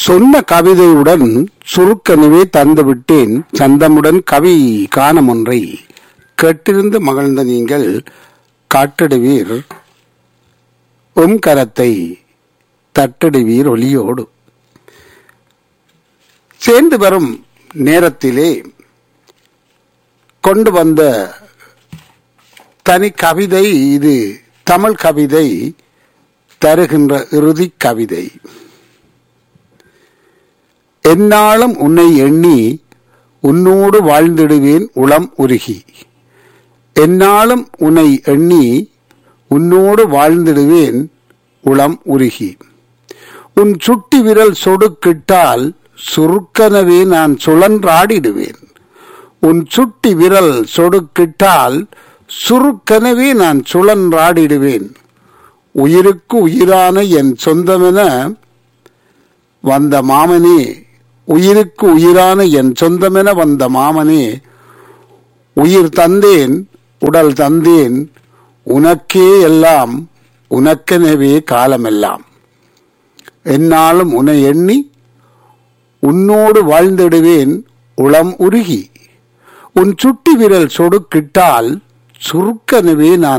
சொன்ன கவிதையுடன் சுருக்கனவே தந்துவிட்டேன் சந்தமுடன் கவி காணம் ஒன்றை கேட்டிருந்து மகிழ்ந்த நீங்கள் காட்டிடுவீர் உம் கரத்தை தட்டிடுவீர் ஒலியோடு சேர்ந்து வரும் நேரத்திலே கொண்டு வந்த தனி கவிதை இது தமிழ் கவிதை தருகின்ற இறுதி கவிதை எந்நாளும் உன்னை எண்ணி உன்னோடு வாழ்ந்திடுவேன் உளம் உருகி எந்நாளும் உன்னை எண்ணி உன்னோடு வாழ்ந்திடுவேன் உளம் உருகி உன் சுட்டி விரல் சொடுக்கிட்டால் சுருக்கனவே நான் சுழன்றாடிடுவேன் உன் சுட்டி விரல் சொடுக்கிட்டால் சுருக்கனவே நான் சுழன்றாடிடுவேன் உயிருக்கு உயிரான என் சொந்தமென வந்த மாமனே உயிருக்கு உயிரான என் சொந்தமென வந்த மாமனே உயிர் தந்தேன் உடல் தந்தேன் உனக்கே எல்லாம் உனக்கெனவே காலமெல்லாம் என்னாலும் உன்னை எண்ணி உன்னோடு வாழ்ந்திடுவேன் உளம் உருகி உன் சுட்டி விரல் சொடுக்கிட்டால் சுருக்கனவே நான்